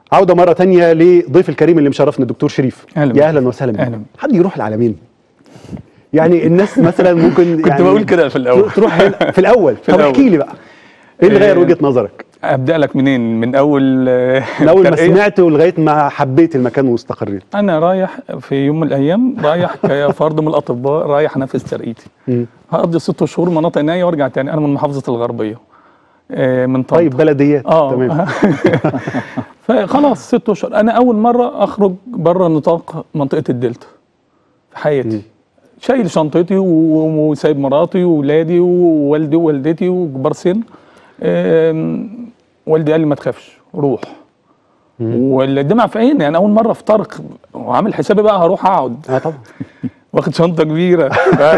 عوده مره تانية لضيف الكريم اللي مشرفنا الدكتور شريف أهلا يا بك. اهلا وسهلا بك أهلا. حد يروح العالمين يعني الناس مثلا ممكن كنت يعني بقول كده في الأول. تروح هنا في الاول في طب الأول. احكي لي بقى ايه اللي غير آه، وجهه نظرك ابدا لك منين من اول آه، من اول ما ترقية؟ سمعت ولغايه ما حبيت المكان واستقريت انا رايح في يوم من الايام رايح كفرد من الاطباء رايح انفذ ترقيتي مم. هقضي ست شهور مناطق ناية وارجع تاني انا من محافظه الغربيه آه، من طنطا طيب بلديات اه تمام فخلاص ست اشهر انا اول مره اخرج بره نطاق منطقه الدلتا في حياتي شايل شنطتي و- وسايب مراتي وولادي ووالدي ووالدتي وكبار سن آم، والدي قال لي ما تخافش روح والدمع في عيني يعني اول مره في طرق وعامل حسابي بقى هروح اقعد اه طبعا واخد شنطه كبيره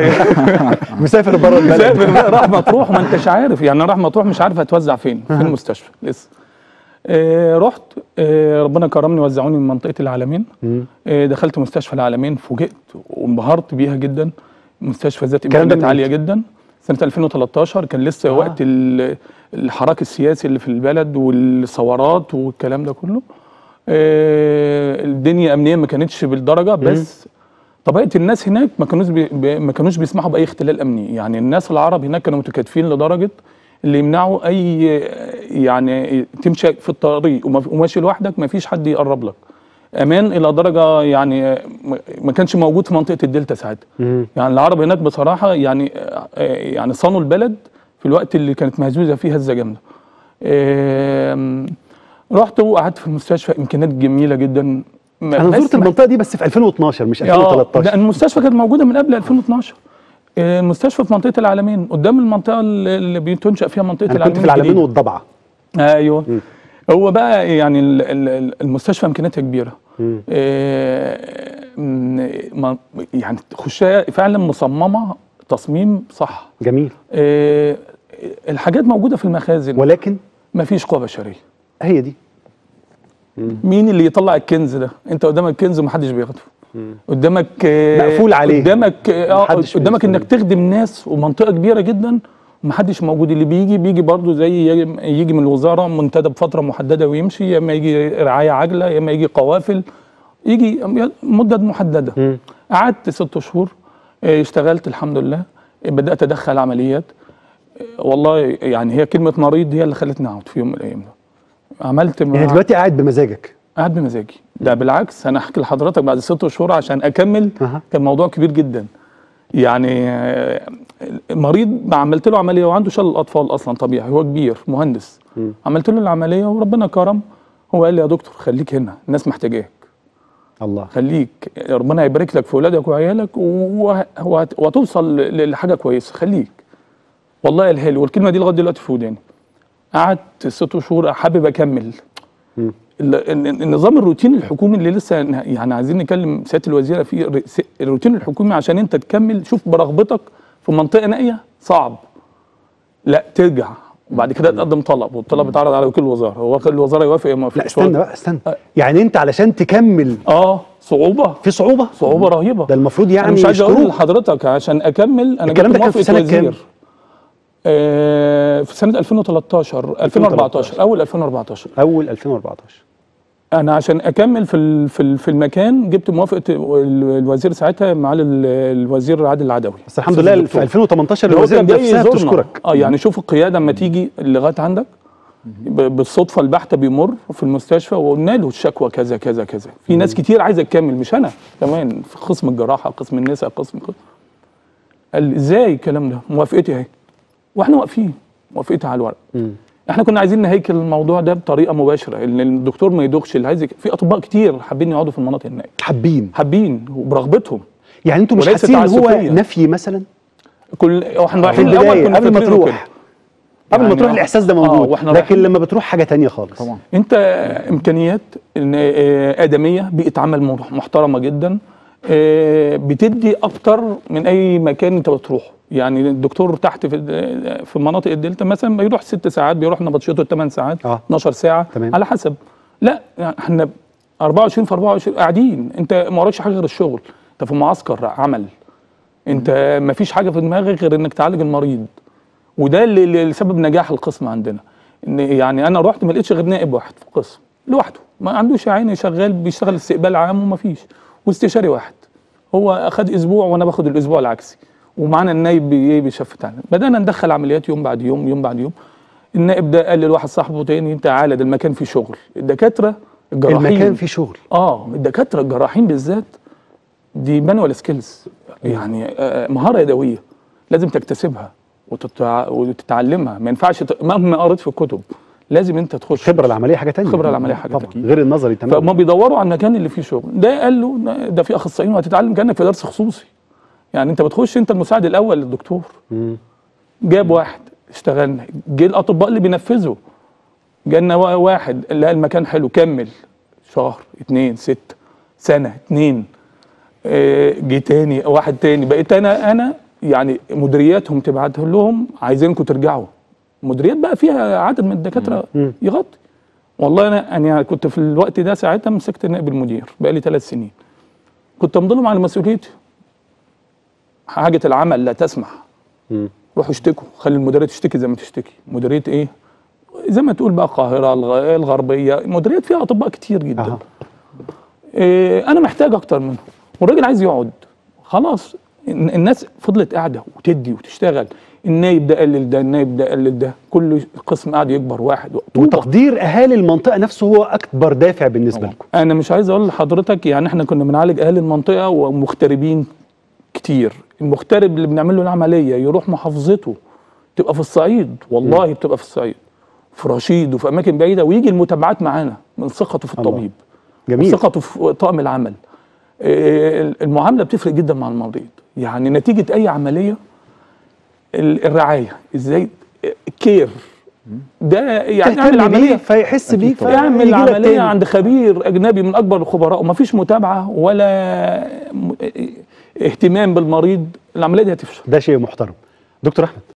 مسافر بره البلد مسافر بقى راح مطروح ما انتش عارف يعني راح مطروح مش عارف هتوزع فين في المستشفى لسه آه رحت آه ربنا كرمني وزعوني من منطقه العالمين مم. آه دخلت مستشفى العالمين فوجئت وانبهرت بيها جدا مستشفى ذات الكلام ده امكانيات من عاليه جدا سنه 2013 كان لسه آه. آه. وقت ال- الحراك السياسي اللي في البلد والثورات والكلام ده كله آه الدنيا امنيه ما كانتش بالدرجه بس طبيعه الناس هناك ما كانوش بي بي- ما كانوش بيسمحوا باي اختلال امني يعني الناس العرب هناك كانوا متكاتفين لدرجه اللي يمنعوا اي يعني تمشي في الطريق وما- وماشي لوحدك ما فيش حد يقرب لك امان الى درجه يعني ما- ما كانش موجود في منطقه الدلتا ساعتها مم. يعني العرب هناك بصراحه يعني آه، يعني صانوا البلد في الوقت اللي كانت مهزوزه فيه هزه جامده آم، رحت وقعدت في المستشفى امكانيات جميله جدا ما- انا بس زرت ما- المنطقه دي بس في 2012 مش اه ده 2013 المستشفى كانت موجوده من قبل 2012 آه، المستشفى في منطقه العالمين قدام المنطقه اللي اللي بتنشا فيها منطقه انا العالمين كنت في العالمين الجديدة. والضبعه ايوه هو بقى يعني ال- ال- المستشفى امكانياتها كبيره مم. آه، م- ما- يعني تخشها فعلا مصممه تصميم صح جميل آه، الحاجات موجوده في المخازن ولكن ما فيش قوه بشريه هي دي مين اللي يطلع الكنز ده انت قدامك كنز ومحدش بياخده قدامك آه، مقفول عليه. قدامك آه محدش قدامك بيوصل. انك تخدم ناس ومنطقه كبيره جدا ومحدش موجود اللي بيجي بيجي برضه زي يجي من الوزاره منتدى بفتره محدده ويمشي يا اما يجي رعايه عاجله يا اما يجي قوافل يجي مده محدده مم. قعدت ست شهور آه، اشتغلت الحمد لله بدات ادخل عمليات آه، والله يعني هي كلمه مريض هي اللي خلتني اقعد في يوم من الايام ده عملت يعني مع- دلوقتي قاعد بمزاجك قاعد بمزاجي ده بالعكس انا احكي لحضرتك بعد ست شهور عشان اكمل أها. كان موضوع كبير جدا يعني آه، المريض ما عملت له عمليه وعنده شلل اطفال اصلا طبيعي هو كبير مهندس مم. عملت له العمليه وربنا كرم هو قال لي يا دكتور خليك هنا الناس محتاجاك الله خليك ربنا يبارك لك في ولادك وعيالك و- وهت- وهتوصل ل- لحاجه كويسه خليك والله قالها لي والكلمه دي لغايه دلوقتي في وداني قعدت ست شهور حابب اكمل مم. ال- ال- النظام الروتيني الحكومي اللي لسه يعني عايزين نكلم سياده الوزيره فيه الر- س- الروتين الحكومي عشان انت تكمل شوف برغبتك في منطقه نائيه صعب لا ترجع وبعد كده تقدم طلب والطلب اتعرض على وكيل الوزاره هو وكيل الوزاره يوافق يا ما لا يوافقش استنى بقى استنى يعني انت علشان تكمل اه صعوبه في صعوبه صعوبه رهيبه ده المفروض يعني انا مش عايز اقول يشكروك. لحضرتك عشان اكمل انا الكلام جبت ده كان في موافقة سنة كام؟ وزير. آه في سنه 2013 2014 اول 2014 اول 2014 انا عشان اكمل في ال- في ال- في المكان جبت موافقه ال- الوزير ساعتها معالي ال- الوزير عادل العدوي بس الحمد لله في الدكتور. 2018 هو الوزير كان جاي نفسها يزورنا. بتشكرك اه يعني شوف القياده اما تيجي لغايه عندك ب- بالصدفه البحته بيمر في المستشفى وقلنا له الشكوى كذا كذا كذا في ناس كتير عايزه تكمل مش انا كمان في قسم الجراحه قسم النساء قسم قسم. قال ازاي الكلام ده موافقتي اهي واحنا واقفين موافقتي على الورق مم. احنا كنا عايزين نهيكل الموضوع ده بطريقه مباشره ان الدكتور ما يدوخش اللي عايز يك- في اطباء كتير حابين يقعدوا في المناطق النائيه حابين حابين وبرغبتهم يعني انتوا مش وليس حاسين ان هو تعسفية. نفي مثلا كل واحنا في رايحين الاول البدايه كنا قبل ما فاكرينه تروح كده. قبل ما يعني تروح آه. الاحساس ده آه، موجود واحنا لكن رايحين- لما بتروح حاجه تانية خالص طبعا انت امكانيات إن- آه، ادميه بيئه عمل مح- محترمه جدا آه، بتدي اكتر من اي مكان انت بتروحه يعني الدكتور تحت في في مناطق الدلتا مثلا بيروح ست ساعات بيروح نبطشيته 8 ساعات آه. 12 ساعه تمام. على حسب لا يعني احنا 24 في 24 قاعدين انت ما وراكش حاجه غير الشغل انت في معسكر عمل انت ما فيش حاجه في دماغك غير انك تعالج المريض وده اللي اللي سبب نجاح القسم عندنا ان يعني انا رحت ما لقيتش غير نائب واحد في القسم لوحده ما عندوش يا عيني شغال بيشتغل استقبال عام وما فيش واستشاري واحد هو اخد اسبوع وانا باخد الاسبوع العكسي ومعانا النايب بي- ايه بيشفت علينا بدانا ندخل عمليات يوم بعد يوم يوم بعد يوم النائب ده قال لواحد صاحبه تاني تعالى ده المكان فيه شغل الدكاتره الجراحين المكان فيه شغل اه الدكاتره الجراحين بالذات دي مانوال سكيلز يعني آه، مهاره يدويه لازم تكتسبها وتتع... وتتعلمها ما ينفعش ت... مهما قريت في الكتب لازم انت تخش الخبره العمليه حاجه تانية الخبرة العملية حاجة طبعا أكيد. غير النظري تماما فهم بيدوروا على المكان اللي فيه شغل ده قال له ده في اخصائيين وهتتعلم كانك في درس خصوصي يعني انت بتخش انت المساعد الاول للدكتور مم. جاب واحد اشتغلنا جه الاطباء اللي بينفذوا جالنا وا- واحد لقى المكان حلو كمل شهر اتنين ستة سنة اتنين اه، جه تاني واحد تاني بقيت انا انا يعني مديرياتهم تبعت لهم عايزينكم ترجعوا مديريات بقى فيها عدد من الدكاتره مم. يغطي والله انا انا كنت في الوقت ده ساعتها مسكت نائب المدير بقى لي ثلاث سنين كنت امضلهم على مسؤوليتي حاجه العمل لا تسمح مم. روحوا اشتكوا خلي المديريه تشتكي زي ما تشتكي مديريه ايه زي ما تقول بقى القاهره الغ- الغربيه مديريات فيها اطباء كتير جدا أها. إيه انا محتاج اكتر منه والراجل عايز يقعد خلاص الن- الناس فضلت قاعده وتدي وتشتغل النايب ده قلل ده النايب ده قلل ده كل قسم قاعد يكبر واحد طوبة. وتقدير اهالي المنطقه نفسه هو اكبر دافع بالنسبه لكم انا مش عايز اقول لحضرتك يعني احنا كنا بنعالج اهالي المنطقه ومغتربين كتير المغترب اللي بنعمل له العمليه يروح محافظته تبقى في الصعيد والله بتبقى في الصعيد في رشيد وفي اماكن بعيده ويجي المتابعات معانا من ثقته في الله. الطبيب جميل ثقته في طاقم العمل إيه، المعامله بتفرق جدا مع المريض يعني نتيجه اي عمليه ال- الرعايه ازاي الكير ده يعني اعمل تهتم بيه عمليه فيحس بيك يعمل فيجي لك عمليه تاني. عند خبير اجنبي من اكبر الخبراء ومفيش متابعه ولا م- اهتمام بالمريض العمليه دي هتفشل ده شيء محترم دكتور احمد